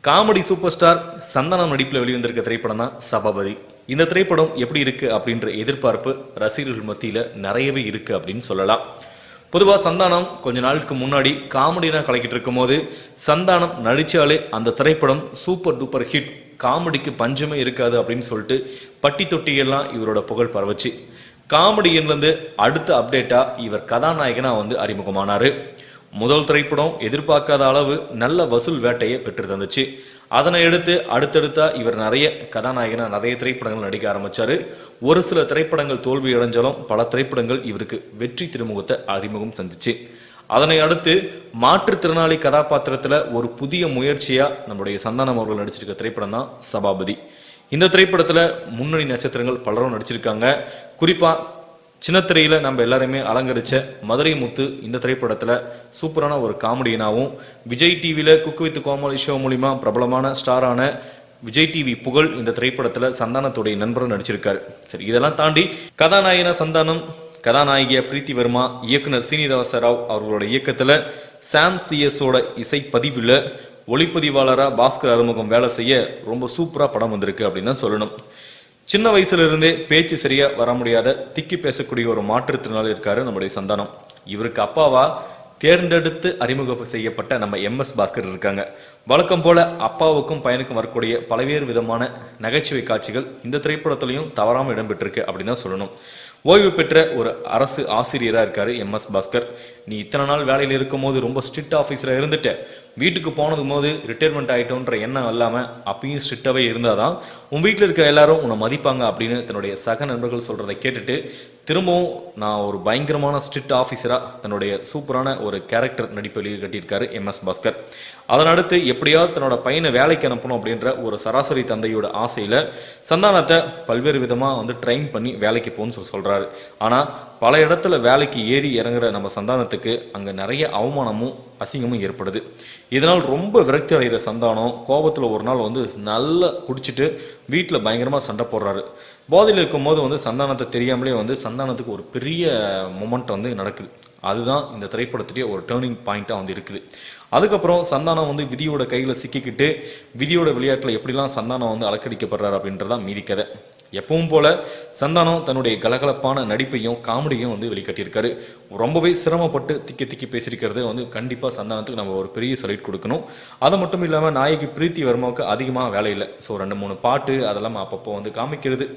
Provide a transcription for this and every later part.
comedy super star Santhanam நடிப்பில் வெளிவந்திருக்க திரைப்படம் தான் சபாபதி இந்த திரைப்படம் எப்படி இருக்கு அப்படின்ற எதிர்பார்ப்பு ரசிகர்கள் மத்தியில நிறையவே இருக்கு அப்படின்னு சொல்லலாம் பொதுவா சந்தானம் கொஞ்ச நாளுக்கு முன்னாடி காமெடினா கலக்கிட்டு இருக்கும்போது சந்தானம் நடிச்சாலே அந்த திரைப்படம் சூப்பர் டூப்பர் ஹிட் காமெடிக்கு பஞ்சமே இருக்காது அப்படின்னு சொல்லிட்டு பட்டி தொட்டியெல்லாம் இவரோட புகழ் பரவச்சு காமெடியிலிருந்து அடுத்த அப்டேட்டா இவர் கதாநாயகனா வந்து அறிமுகமானாரு முதல் திரைப்படம் எதிர்பார்க்காத அளவு நல்ல வசூல் வேட்டையை பெற்று தந்துச்சு அதனை அடுத்து அடுத்தடுத்தா இவர் நிறைய கதாநாயகனா நிறைய திரைப்படங்கள் நடிக்க ஆரம்பிச்சாரு ஒரு சில திரைப்படங்கள் தோல்வி அடைஞ்சாலும் பல திரைப்படங்கள் இவருக்கு வெற்றி திருமுகத்தை அறிமுகம் செஞ்சுச்சு அதனை அடுத்து மாற்றுத்திறனாளி கதாபாத்திரத்துல ஒரு புதிய முயற்சியா நம்முடைய சந்தானம் அவர்கள் நடிச்சிருக்க திரைப்படம் தான் சபாபதி இந்த திரைப்படத்துல முன்னணி நட்சத்திரங்கள் பலரும் நடிச்சிருக்காங்க குறிப்பா சின்னத்திரையில நம்ம எல்லாருமே அலங்கரிச்ச மதுரை முத்து இந்த திரைப்படத்துல சூப்பரான ஒரு காமெடியனாகவும் விஜய் டிவியில குக்கு வித் கோமாளி ஷோ மூலிமா பிரபலமான ஸ்டாரான விஜய் டிவி புகழ் இந்த திரைப்படத்துல சந்தானத்துடைய நண்பரும் நடிச்சிருக்காரு சரி இதெல்லாம் தாண்டி கதாநாயகனா சந்தானம் கதாநாயகியா பிரீத்தி வர்மா இயக்குனர் சீனிவாச ராவ் அவர்களோட இயக்கத்துல சாம் சிஎஸோட இசை பதிவுல ஒளிப்பதிவாளரா பாஸ்கர் அறிமுகம் வேலை செய்ய ரொம்ப சூப்பரா படம் வந்திருக்கு அப்படின்னு தான் சொல்லணும் சின்ன வயசுல இருந்தே பேச்சு சரியா வர முடியாத திக்கி பேசக்கூடிய ஒரு மாற்றுத்திறனாளி இருக்காரு நம்முடைய சந்தானம் இவருக்கு அப்பாவா தேர்ந்தெடுத்து அறிமுகம் செய்யப்பட்ட நம்ம எம் எஸ் பாஸ்கர் இருக்காங்க வழக்கம் போல அப்பாவுக்கும் பையனுக்கும் வரக்கூடிய பல்வேறு விதமான நகைச்சுவை காட்சிகள் இந்த திரைப்படத்திலையும் தவறாம இடம்பெற்றிருக்கு அப்படின்னு தான் சொல்லணும் ஓய்வு பெற்ற ஒரு அரசு ஆசிரியரா இருக்காரு எம் எஸ் பாஸ்கர் நீ இத்தனை நாள் வேலையில் இருக்கும் போது ரொம்ப ஸ்ட்ரிக்ட் ஆஃபீஸரா இருந்துட்ட வீட்டுக்கு போனது போது ரிட்டையர்மெண்ட் ஆயிட்டோன்ற எண்ணம் இல்லாம அப்பயும் ஸ்ட்ரிக்டாவே இருந்தாதான் உன் வீட்டில் இருக்க எல்லாரும் உன்னை மதிப்பாங்க அப்படின்னு தன்னுடைய சக நண்பர்கள் சொல்றதை கேட்டுட்டு திரும்பவும் நான் ஒரு பயங்கரமான ஸ்ட்ரிக்ட் ஆஃபீஸரா தன்னுடைய சூப்பரான ஒரு கேரக்டர் நடிப்பு வெளியே கட்டியிருக்காரு எம் எஸ் பாஸ்கர் அதன் அடுத்து எப்படியாவது தன்னோட பையனை வேலைக்கு அனுப்பணும் அப்படின்ற ஒரு சராசரி தந்தையோட ஆசையில சந்தானத்தை பல்வேறு விதமா வந்து ட்ரெயின் பண்ணி வேலைக்கு போகணும்னு சொல்லி சொல்றாரு ஆனா பல இடத்துல வேலைக்கு ஏறி இறங்குற நம்ம சந்தானத்துக்கு அங்க நிறைய அவமானமும் அசிங்கமும் ஏற்படுது இதனால் ரொம்ப விரக்தி அடைகிற சந்தானம் கோபத்துல ஒரு நாள் வந்து நல்லா குடிச்சிட்டு வீட்டுல பயங்கரமா சண்டை போடுறாரு போதையில் இருக்கும்போது வந்து சந்தானத்தை தெரியாமலே வந்து சந்தானத்துக்கு ஒரு பெரிய மொமெண்ட் வந்து நடக்குது அதுதான் இந்த திரைப்படத்துடைய ஒரு டேர்னிங் பாயிண்டா வந்து இருக்குது அதுக்கப்புறம் சந்தானம் வந்து விதியோட கையில சிக்கிக்கிட்டு விதியோட விளையாட்டுல எப்படிலாம் சந்தானம் வந்து அலக்கடிக்கப்படுறாரு அப்படின்றதான் மீதி கதை எப்பவும் போல சந்தானம் தன்னுடைய கலகலப்பான நடிப்பையும் காமெடியும் வந்து வெளிக்காட்டியிருக்காரு ரொம்பவே சிரமப்பட்டு திக்கி திக்கி பேசியிருக்கிறது வந்து கண்டிப்பா சந்தானத்துக்கு நம்ம ஒரு பெரிய சல்யூட் கொடுக்கணும் அது மட்டும் இல்லாம நாயகி பிரீத்தி வர்மாவுக்கு அதிகமாக வேலை இல்லை ஸோ ரெண்டு மூணு பாட்டு அதெல்லாம் அப்பப்போ வந்து காமிக்கிறது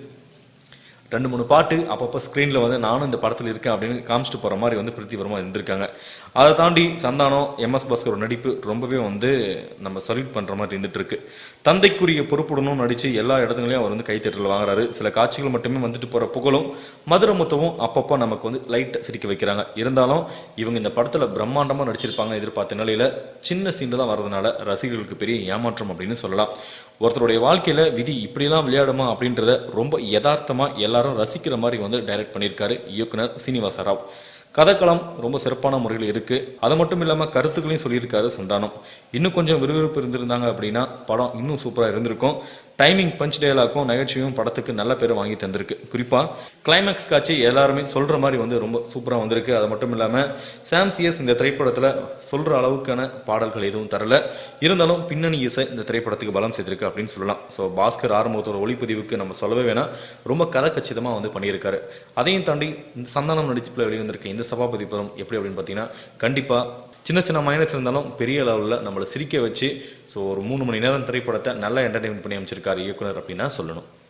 ரெண்டு மூணு பாட்டு அப்பப்போ ஸ்க்ரீனில் வந்து நானும் இந்த படத்தில் இருக்கேன் அப்படின்னு காமிச்சிட்டு போகிற மாதிரி வந்து பிரித்தி வர்மா இருந்திருக்காங்க அதை தாண்டி சந்தானம் எம்எஸ் பாஸ்கர் நடிப்பு ரொம்பவே வந்து நம்ம சல்யூட் பண்ணுற மாதிரி இருந்துட்டு இருக்கு தந்தைக்குரிய பொறுப்புடனும் நடித்து எல்லா இடத்துலையும் அவர் வந்து கைத்தட்டல் வாங்குறாரு சில காட்சிகள் மட்டுமே வந்துட்டு போகிற புகழும் மதுரை முத்தவும் அப்பப்போ நமக்கு வந்து லைட் சிரிக்க வைக்கிறாங்க இருந்தாலும் இவங்க இந்த படத்தில் பிரம்மாண்டமாக நடிச்சிருப்பாங்க எதிர்பார்த்த நிலையில் சின்ன சீன் தான் வரதுனால ரசிகர்களுக்கு பெரிய ஏமாற்றம் அப்படின்னு சொல்லலாம் ஒருத்தருடைய வாழ்க்கையில விதி இப்படிலாம் விளையாடுமா அப்படின்றத ரொம்ப யதார்த்தமா எல்லாரும் ரசிக்கிற மாதிரி வந்து டைரக்ட் பண்ணியிருக்காரு இயக்குனர் சீனிவாச ராவ் கதைக்களம் ரொம்ப சிறப்பான முறையில் இருக்கு அது மட்டும் இல்லாம கருத்துக்களையும் சொல்லியிருக்காரு சந்தானம் இன்னும் கொஞ்சம் விறுவிறுப்பு இருந்திருந்தாங்க அப்படின்னா படம் இன்னும் சூப்பரா இருந்திருக்கும் டைமிங் பஞ்ச் டேலாக்கும் நகைச்சுவையும் படத்துக்கு நல்ல பேரை வாங்கி தந்திருக்கு குறிப்பா கிளைமேக்ஸ் காட்சி எல்லாருமே சொல்ற மாதிரி வந்து ரொம்ப சூப்பரா வந்திருக்கு அது மட்டும் இல்லாம சாம் சிஎஸ் இந்த திரைப்படத்துல சொல்ற அளவுக்கான பாடல்கள் எதுவும் தரல இருந்தாலும் பின்னணி இசை இந்த திரைப்படத்துக்கு பலம் சேர்த்திருக்கு அப்படின்னு சொல்லலாம் ஸோ பாஸ்கர் ஆரம்பத்தோட ஒளிப்பதிவுக்கு நம்ம சொல்லவே வேணாம் ரொம்ப கதை கச்சிதமா வந்து பண்ணியிருக்காரு அதையும் தாண்டி இந்த சந்தானம் நடிச்சுல வெளிவந்திருக்க இந்த சபாபதி படம் எப்படி அப்படின்னு பார்த்தீங்கன்னா கண்டிப்பா சின்ன சின்ன மைனஸ் இருந்தாலும் பெரிய லெவலில் நம்மளை சிரிக்க வச்சு ஸோ ஒரு மூணு மணி நேரம் திரைப்படத்தை நல்லா என்டர்டைன்மெண்ட் பண்ணி அமைச்சிருக்காரு இயக்குனர் அப்படின்னு தான் சொல்லணும்